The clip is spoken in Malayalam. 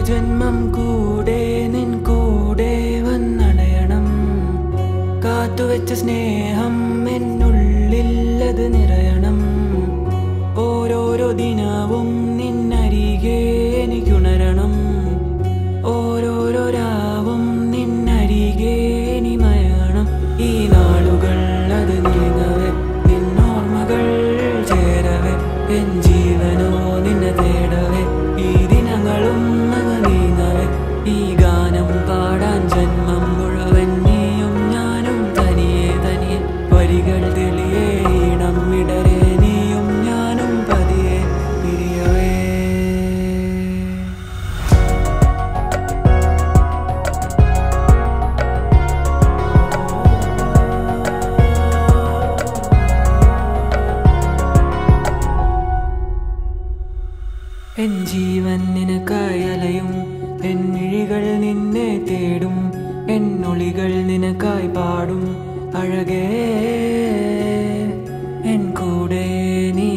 ജന്മം കൂടെ നിൻ കൂടെ വന്നണയണം കാത്തുവെച്ച സ്നേഹം എന്നുള്ളിൽ അത് നിറയണം ഓരോരോ ദിനവും നിന്നരികെ എനിക്കുണരണം ഓരോരോ രാവും നിന്നരികെ ഇനി മയണം ഈ നാളുകൾ അത് നീങ്ങവേ നിന്നോർമ്മകൾ ചേരവേ എൻ ജീവനോ നിന്നെ തേടവേ ഈ ദിനങ്ങളും അങ്ങ് നീങ്ങവേ ഈ ഗാനം പാടാൻ ജന്മം മുഴുവൻ നീയും ഞാനും തനിയെ തനിയെ വരികൾ തെളിയേ ഇടം ഇടരെ നീയും ഞാനും പതിയെ പിരിയവേ എൻ ജീവൻ നിനക്കായി അലയും എൻ മിഴികൾ നിന്നെ തേടും എൻ ഒളികൾ നിനക്കായി പാടും അഴകേ എൻ കൂടെ നീ